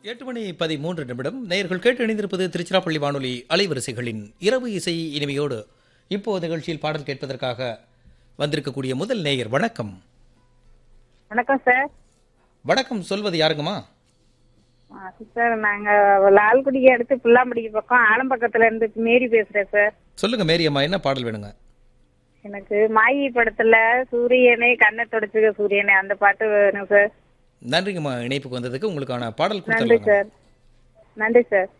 எட்டு மணி பதிமூன்று நிமிடம் நேயர்கள் கேட்டு இணைந்திருப்பது திருச்சிராப்பள்ளி வானொலி அலைவரிசைகளின் இரவு இசை இனிமையோடு இப்போ நிகழ்ச்சியில் பாடல் கேட்பதற்காக வந்திருக்கக்கூடிய முதல் நேயர் வணக்கம் வணக்கம் சார் வணக்கம் சொல்வது யாருங்கம்மா ஆ, சார் நாங்க லால்குடிக்கு அடுத்து புல்லாம்படிக்கு பக்கம் ஆலம்பக்கத்துல இருந்து மேரி பேசுறேன் சார் சொல்லுங்க மேரியம்மா என்ன பாடல் வேணுங்க எனக்கு மாயி படத்துல சூரியனே கண்ணை தொடச்சுக்க சூரியனே அந்த பாட்டு வேணும் சார் நன்றிங்கம்மா இணைப்புக்கு வந்ததுக்கு உங்களுக்கான பாடல் நன்றி கொடுத்துருங்க சார் நன்றி சார்